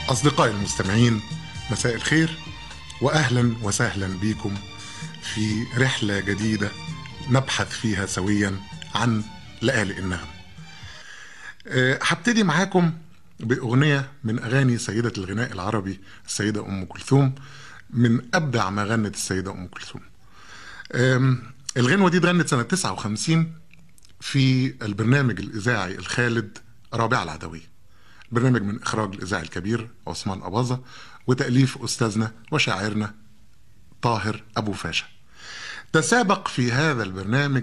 أصدقائي المستمعين مساء الخير وأهلا وسهلا بكم في رحلة جديدة نبحث فيها سويا عن لآلئ النغم أه، هبتدي معاكم بأغنية من أغاني سيدة الغناء العربي السيدة أم كلثوم من أبدع ما غنت السيدة أم كلثوم أم، الغنوة دي اتغنت سنة 59 في البرنامج الإذاعي الخالد رابعة العدوية برنامج من إخراج الإذاعي الكبير عثمان أباظة وتأليف أستاذنا وشاعرنا طاهر أبو فاشا تسابق في هذا البرنامج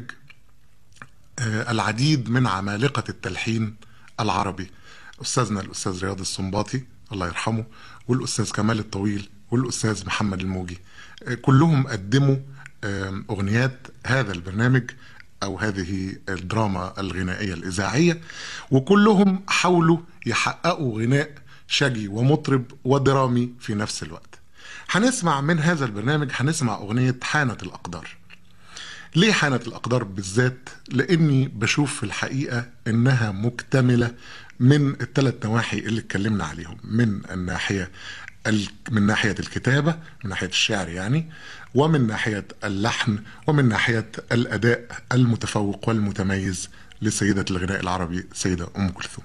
آه، العديد من عمالقة التلحين العربي أستاذنا الأستاذ رياض السنباطي الله يرحمه والأستاذ كمال الطويل والأستاذ محمد الموجي آه، كلهم قدموا آه، أغنيات هذا البرنامج أو هذه الدراما الغنائية الإذاعية وكلهم حاولوا يحققوا غناء شجي ومطرب ودرامي في نفس الوقت هنسمع من هذا البرنامج هنسمع أغنية حانت الأقدار ليه حانت الأقدار بالذات؟ لأني بشوف في الحقيقة إنها مكتملة من الثلاث نواحي اللي اتكلمنا عليهم من الناحية ال- من ناحية الكتابة من ناحية الشعر يعني ومن ناحية اللحن ومن ناحية الأداء المتفوق والمتميز لسيدة الغناء العربي سيدة أم كلثوم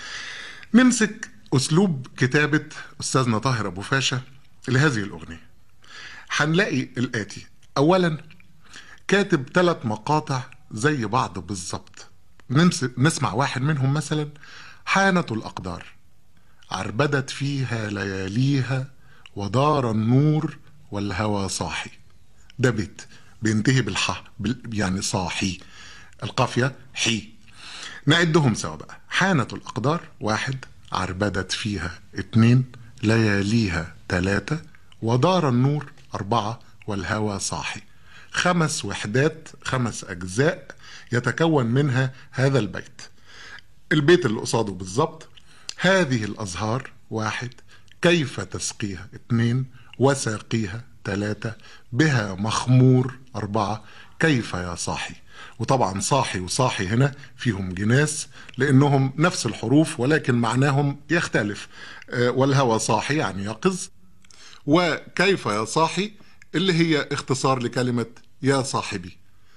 نمسك أسلوب كتابة أستاذنا طاهر أبو فاشا لهذه الأغنية هنلاقي الآتي أولا كاتب ثلاث مقاطع زي بعض بالظبط نمس- نسمع واحد منهم مثلا حانت الأقدار عربدت فيها لياليها ودار النور والهوى صاحي ده بيت بينتهي بالح بال- يعني صاحي القافية حي نعدهم سوا بقى حانت الأقدار واحد عربدت فيها اتنين لياليها تلاتة ودار النور أربعة والهوى صاحي خمس وحدات خمس أجزاء يتكون منها هذا البيت البيت اللي قصاده بالظبط هذه الأزهار واحد كيف تسقيها اتنين وساقيها تلاتة بها مخمور أربعة كيف يا صاحي وطبعا صاحي وصاحي هنا فيهم جناس لأنهم نفس الحروف ولكن معناهم يختلف آه، والهوى صاحي يعني يقظ وكيف يا صاحي اللي هي اختصار لكلمة يا صاحبي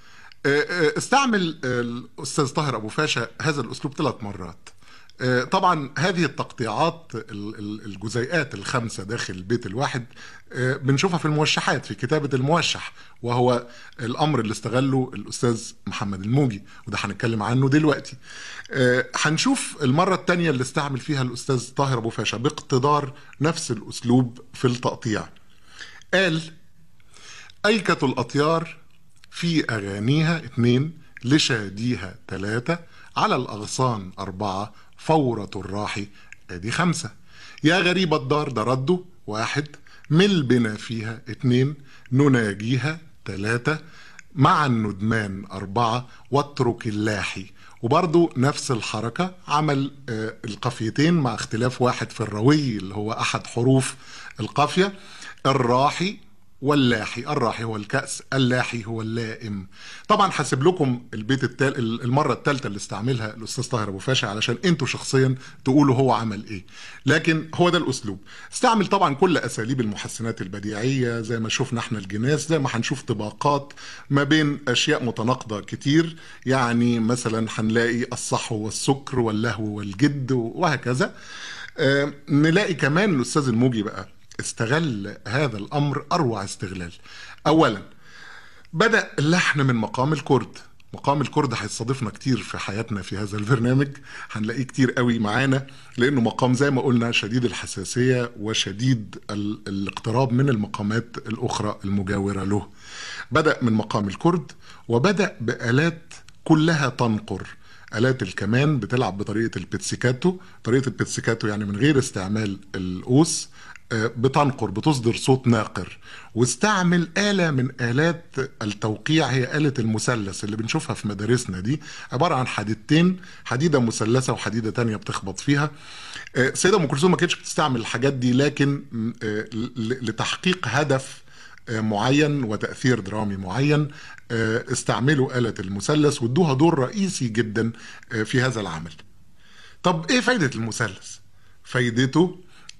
استعمل الاستاذ طاهر ابو فاشا هذا الاسلوب ثلاث مرات آه، طبعا هذه التقطيعات ال- ال- الجزيئات الخمسه داخل البيت الواحد آه، بنشوفها في الموشحات في كتابه الموشح وهو الامر اللي استغله الاستاذ محمد الموجي وده هنتكلم عنه دلوقتي آه، هنشوف المره الثانيه اللي استعمل فيها الاستاذ طاهر ابو فاشا باقتدار نفس الاسلوب في التقطيع قال أيكة الأطيار في أغانيها اتنين لشاديها تلاتة على الأغصان أربعة فورة الراحي أدي خمسة يا غريب الدار ده رده واحد مل بنا فيها اتنين نناجيها تلاتة مع الندمان أربعة واترك اللاحي وبرضو نفس الحركة عمل آه، القافيتين مع اختلاف واحد في الروي اللي هو أحد حروف القافية الراحي واللاحي الراحي هو الكأس اللاحي هو اللائم طبعا حاسب لكم البيت التال... المرة الثالثة اللي استعملها الأستاذ طاهر أبو فاشا علشان انتوا شخصيا تقولوا هو عمل ايه لكن هو ده الأسلوب استعمل طبعا كل أساليب المحسنات البديعية زي ما شفنا احنا الجناس زي ما هنشوف طباقات ما بين أشياء متناقضة كتير يعني مثلا هنلاقي الصحو والسكر واللهو والجد وهكذا آه، نلاقي كمان الأستاذ الموجي بقى استغل هذا الامر اروع استغلال اولا بدا اللحن من مقام الكرد مقام الكرد هيستضيفنا كتير في حياتنا في هذا البرنامج هنلاقيه كتير قوي معانا لانه مقام زي ما قلنا شديد الحساسيه وشديد ال- الاقتراب من المقامات الاخرى المجاوره له بدا من مقام الكرد وبدا بالات كلها تنقر آلات الكمان بتلعب بطريقة البيتسيكاتو طريقة البيتسيكاتو يعني من غير استعمال القوس آه، بتنقر بتصدر صوت ناقر واستعمل آلة من آلات التوقيع هي آلة المثلث اللي بنشوفها في مدارسنا دي عبارة عن حديدتين حديدة مثلثة وحديدة تانية بتخبط فيها آه، سيدة أم كلثوم ما كانتش بتستعمل الحاجات دي لكن آه، ل- لتحقيق هدف آه، معين وتأثير درامي معين آه، استعملوا آلة المثلث وادوها دور رئيسي جدا آه، في هذا العمل طب ايه فايدة المثلث؟ فايدته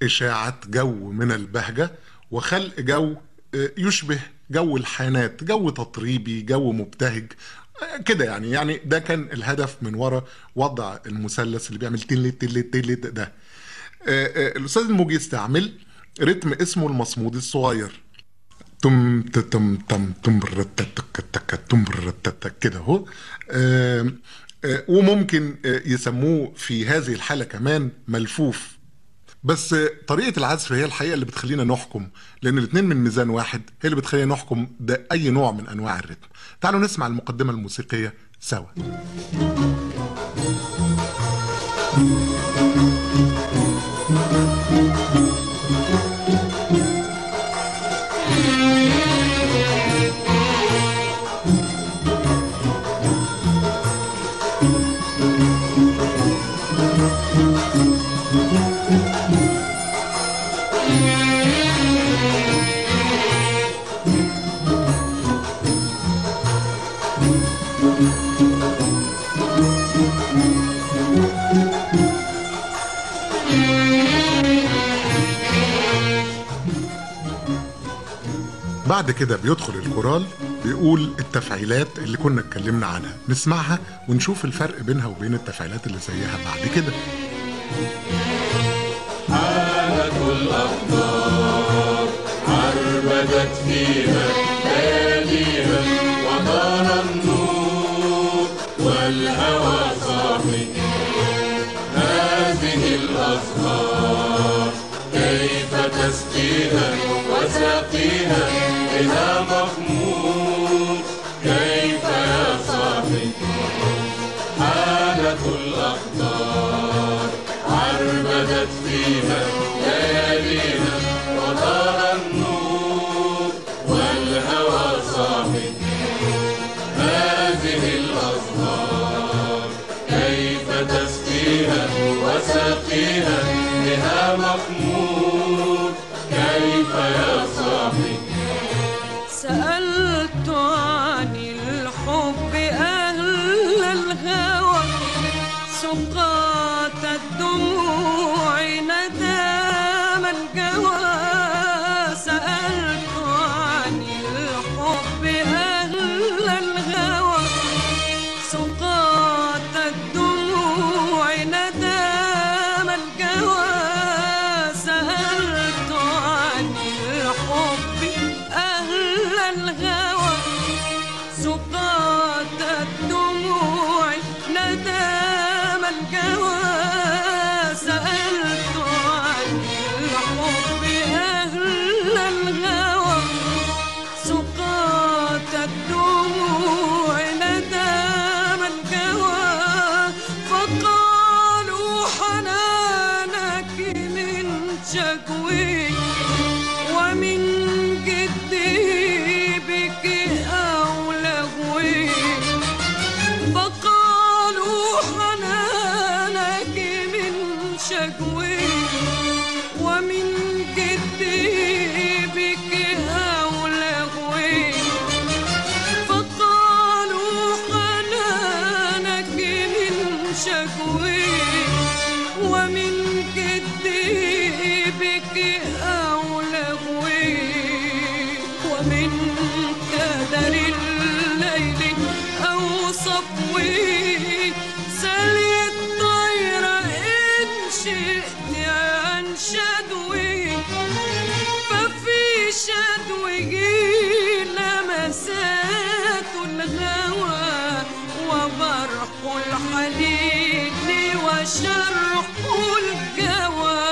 إشاعة جو من البهجة وخلق جو آه، يشبه جو الحانات جو تطريبي جو مبتهج آه، كده يعني يعني ده كان الهدف من وراء وضع المثلث اللي بيعمل تلت تلت تلت ده آه، آه، الأستاذ الموجي استعمل رتم اسمه المصمود الصغير تم تم تم تم رتتك تك تم رتتك كده اهو آم، آه، وممكن آه، يسموه في هذه الحالة كمان ملفوف بس آه، طريقة العزف هي الحقيقة اللي بتخلينا نحكم لأن الاتنين من ميزان واحد هي اللي بتخلينا نحكم ده أي نوع من أنواع الرتم تعالوا نسمع المقدمة الموسيقية سوا بعد كده بيدخل الكورال بيقول التفعيلات اللي كنا اتكلمنا عنها نسمعها ونشوف الفرق بينها وبين التفعيلات اللي زيها بعد كده حالة الأقدار عربدت فيها لياليها ودار النور والهوى صاحي هذه الأزهار كيف تسقيها وسقيها بها مخمور كيف يا صاحي حالة الأقدار عربدت فيها لياليها ودار النور والهوى صاحي هذه الأزهار كيف تسقيها وسقيها بها مخمور كيف يا صاحي سألت عن الحب أهل الهوى سقاط الدموع ندام الجوى سألت عن الحب أهل الهوى سقاط الدموع ندام الجوى سألت عن الحب أهل الهوى سقاط الدموع ندام الجوى سألت عن الحب أهل الهوى سقاط الدموع ندام الجوى فقالوا حنانك من شكوي ومن جدي بك أو لغوي فقالوا حنانك من شكوي ومن جدي بك أو لغوي فقالوا حنانك من شكوي ومن جدي بك أو لغوي ومن كدر الليل أو صفوي سلي الطير إن شئت عن شدوي ففي شدوه لمسات الهوى وبرق الحنين وشرح الجوى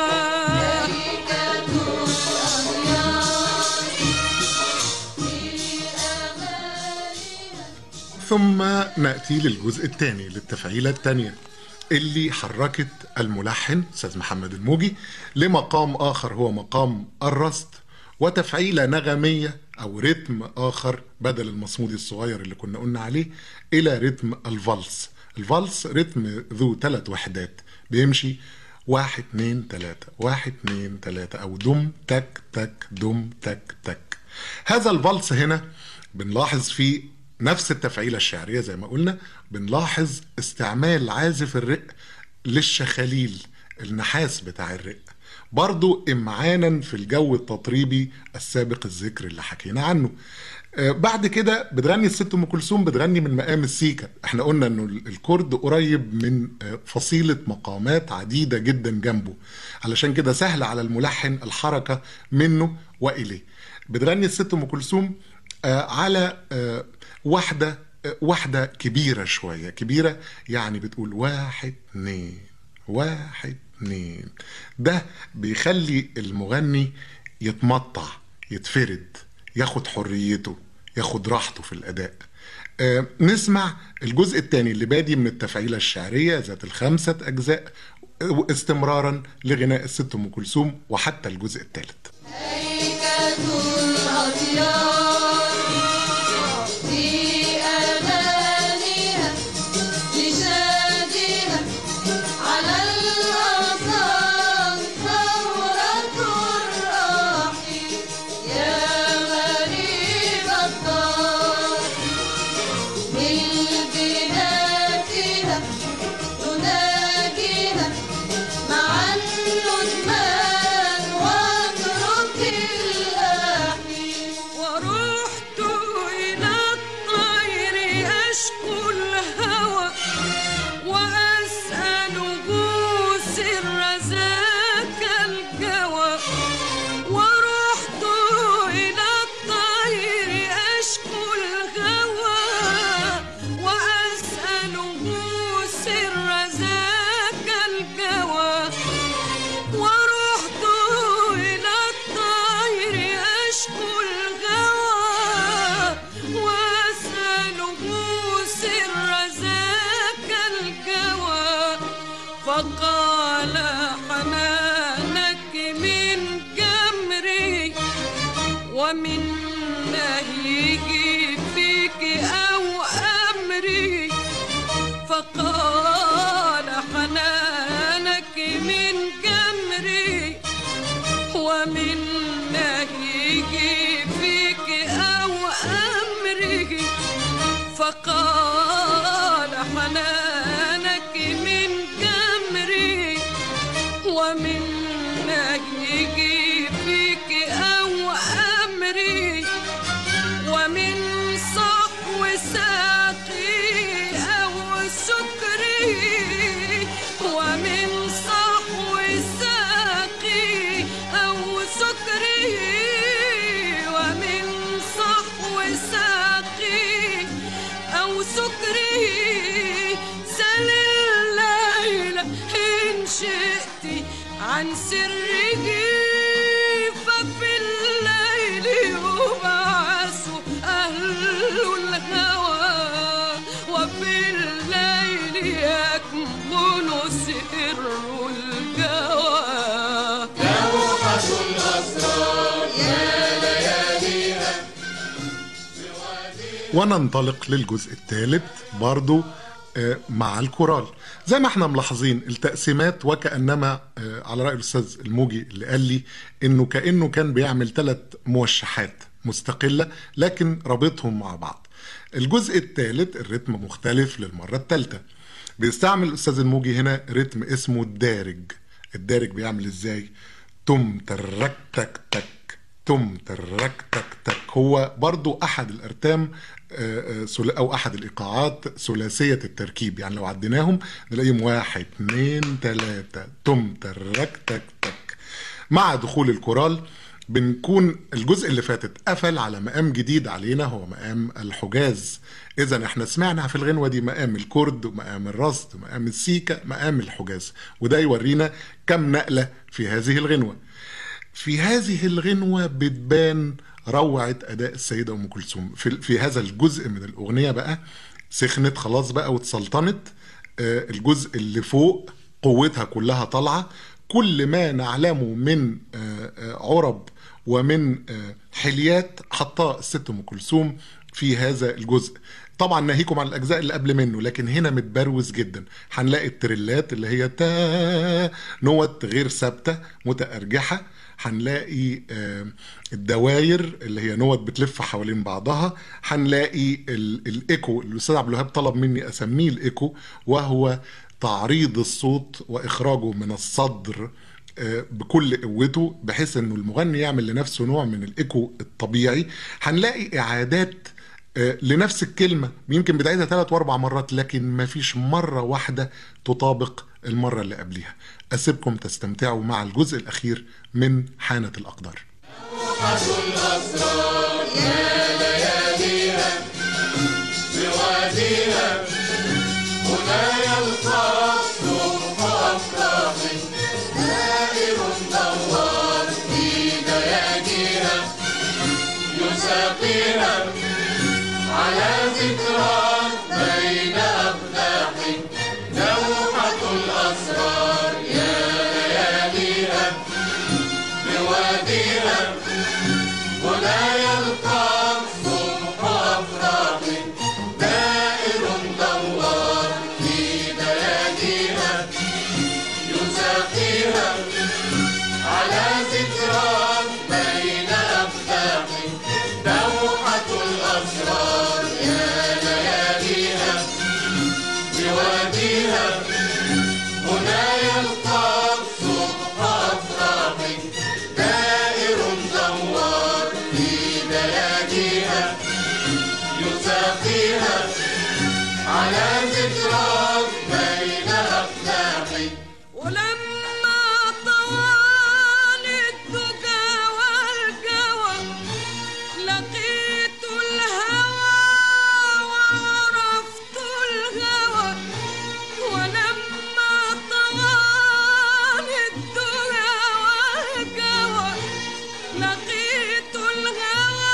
ثم نأتي للجزء الثاني للتفعيلة الثانية اللي حركت الملحن أستاذ محمد الموجي لمقام آخر هو مقام الرصد وتفعيلة نغمية أو رتم آخر بدل المصمود الصغير اللي كنا قلنا عليه إلى رتم الفالس الفالس رتم ذو ثلاث وحدات بيمشي واحد اتنين تلاتة واحد اتنين تلاتة أو دم تك تك دم تك تك هذا الفالس هنا بنلاحظ فيه نفس التفعيلة الشعرية زي ما قلنا بنلاحظ استعمال عازف الرق للشخاليل النحاس بتاع الرق برضو إمعانا في الجو التطريبي السابق الذكر اللي حكينا عنه آه، بعد كده بتغني الست ام كلثوم بتغني من مقام السيكا احنا قلنا انه ال- الكرد قريب من آه، فصيله مقامات عديده جدا جنبه علشان كده سهل على الملحن الحركه منه واليه بتغني الست ام كلثوم آه، على آه، واحده آه، واحده كبيره شويه كبيره يعني بتقول واحد اتنين واحد اتنين ده بيخلي المغني يتمطع يتفرد ياخد حريته ياخد راحته في الأداء آه نسمع الجزء الثاني اللي بادي من التفعيلة الشعرية ذات الخمسة أجزاء آه، استمرارا لغناء الست أم كلثوم وحتى الجزء الثالث مع الندمان واترك الأحيي ورحت إلى الطير أشكو الهوى وأسأله سر ذاك الجوى ورحت إلى الطير أشكو الهوى وأسأله سر ذاك الجوى ورحت إلى الطير أشكو الغوى وأسأله سر ذاك الجوى فقال حنانك من جمري ومن نهيك فيك أو أمري فقال حنانك من جمري ومن نهيك فيك أو أمري فقال حنانك من جمري ومن نهيك فيك أو أمري ومن صحو ساقي أو سكري ومن صحو ساقي أو سكري ومن صحو ساقي أو سكري سل الليل إن شئت عن سره ففي الليل يبعث أهل الهوى وفي الليل يكمن سر الجوى لوحة الأسرار يا لياليها وننطلق للجزء الثالث برضو آه، مع الكورال زي ما احنا ملاحظين التقسيمات وكأنما آه، على رأي الأستاذ الموجي اللي قال لي إنه كأنه كان بيعمل ثلاث موشحات مستقلة لكن رابطهم مع بعض الجزء الثالث الريتم مختلف للمرة الثالثة بيستعمل الأستاذ الموجي هنا رتم اسمه الدارج الدارج بيعمل ازاي تم ترك تك تك تم ترك تك تك هو برضو احد الارتام آه، آه، ثلا- او احد الايقاعات ثلاثيه التركيب يعني لو عديناهم نلاقيهم واحد اتنين تلاته تم ترك تك تك مع دخول الكورال بنكون الجزء اللي فاتت قفل على مقام جديد علينا هو مقام الحجاز اذا احنا سمعنا في الغنوه دي مقام الكرد ومقام الرصد ومقام السيكا مقام الحجاز وده يورينا كم نقله في هذه الغنوه في هذه الغنوة بتبان روعة أداء السيدة أم كلثوم في, في هذا الجزء من الأغنية بقى سخنت خلاص بقى واتسلطنت آه، الجزء اللي فوق قوتها كلها طالعة كل ما نعلمه من آه، آه، عرب ومن آه، حليات حطاه الست أم كلثوم في هذا الجزء طبعا ناهيكم عن الاجزاء اللي قبل منه لكن هنا متبروز جدا هنلاقي التريلات اللي هي تا نوت غير ثابته متارجحه هنلاقي آه، الدواير اللي هي نوت بتلف حوالين بعضها هنلاقي ال- الايكو اللي الاستاذ عبد الوهاب طلب مني اسميه الايكو وهو تعريض الصوت واخراجه من الصدر آه، بكل قوته بحيث انه المغني يعمل لنفسه نوع من الايكو الطبيعي هنلاقي اعادات آه، لنفس الكلمه يمكن بدايتها ثلاث واربع مرات لكن ما فيش مره واحده تطابق المره اللي قبلها اسيبكم تستمتعوا مع الجزء الاخير من حانه الاقدار الأسرار يا لياليها بواديها هنا يلقى الصبح أفراح دائر دوار في دياجيها يساقيها على ذكرى بين أفلاح لوحة الأسرار يا لياليها بواديها هنا يلقى الصبح أفراح دائر دوار في دياجيها يساقيها على ذكرى بين أفتاح دوحة الأسرار يا لياليها بواديها هنا يلقى الصبح أفراح دائر دوار في دياجيها يساقيها على ذكرى بين أفلاح ولما طوال الدجى والجوى لقيت الهوى وعرفت الهوى ولما طوال الدجى والجوى لقيت الهوى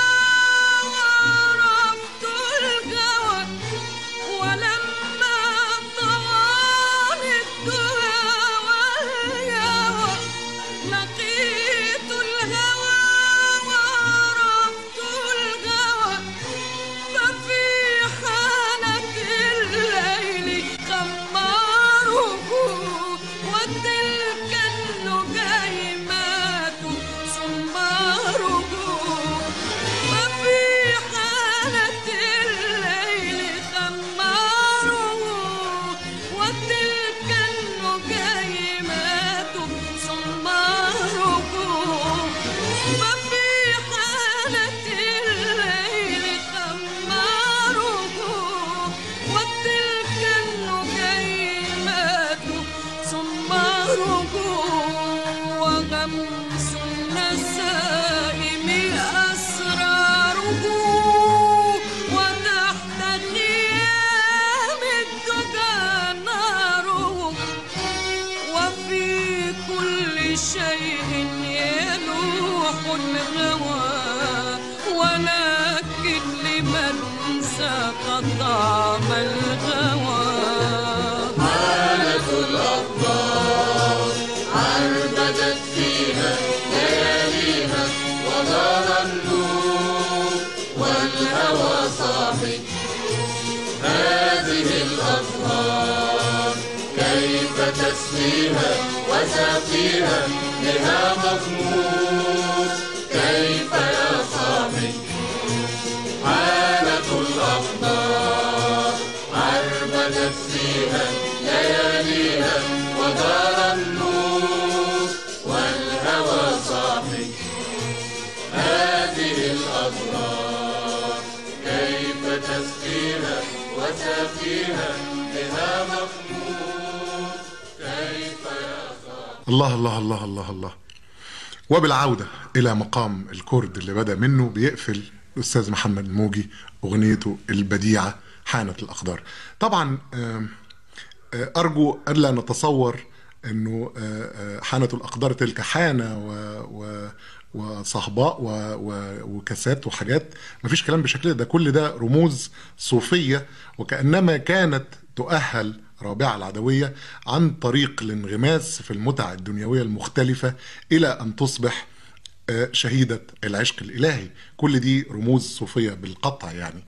وعرفت الهوى ولما طوال الدهى والهوى لقيت الهوى وعرفت الهوى ففي حالة الليل خماره وتلك النجيمات سماره وفي حالة الليل خماره وتلك النجيمات سماره وفي حالة الليل خماره وتلك النجيمات سماره وغمس النسائم أسراره وتحت خيام الدجى ناره وفي كل شيء يلوح الهوى ولكن لمن ساق طعم الهوى حالة الأخبار عربدت فيها لياليها ودار النور والهوى صاحي هذه الأزهار كيف تسقيها وسقيها بها مغمور كيف يا صاحي حالة الأقدار عربدت فيها لياليها ودار النور والهوى صاحي هذه الأزهار كيف تسقيها وسقيها بها مخمور كيف يا صاحي الله الله الله الله الله وبالعودة إلى مقام الكرد اللي بدأ منه بيقفل الأستاذ محمد الموجي أغنيته البديعة حانة الأقدار طبعا آم، آه، أرجو ألا نتصور أنه آه، آه، حانة الأقدار تلك حانة و, و وصهباء و... و... وكاسات وحاجات مفيش كلام بشكل ده كل ده رموز صوفية وكأنما كانت تؤهل رابعة العدوية عن طريق الانغماس في المتع الدنيوية المختلفة إلى أن تصبح آه، شهيدة العشق الإلهي كل دي رموز صوفية بالقطع يعني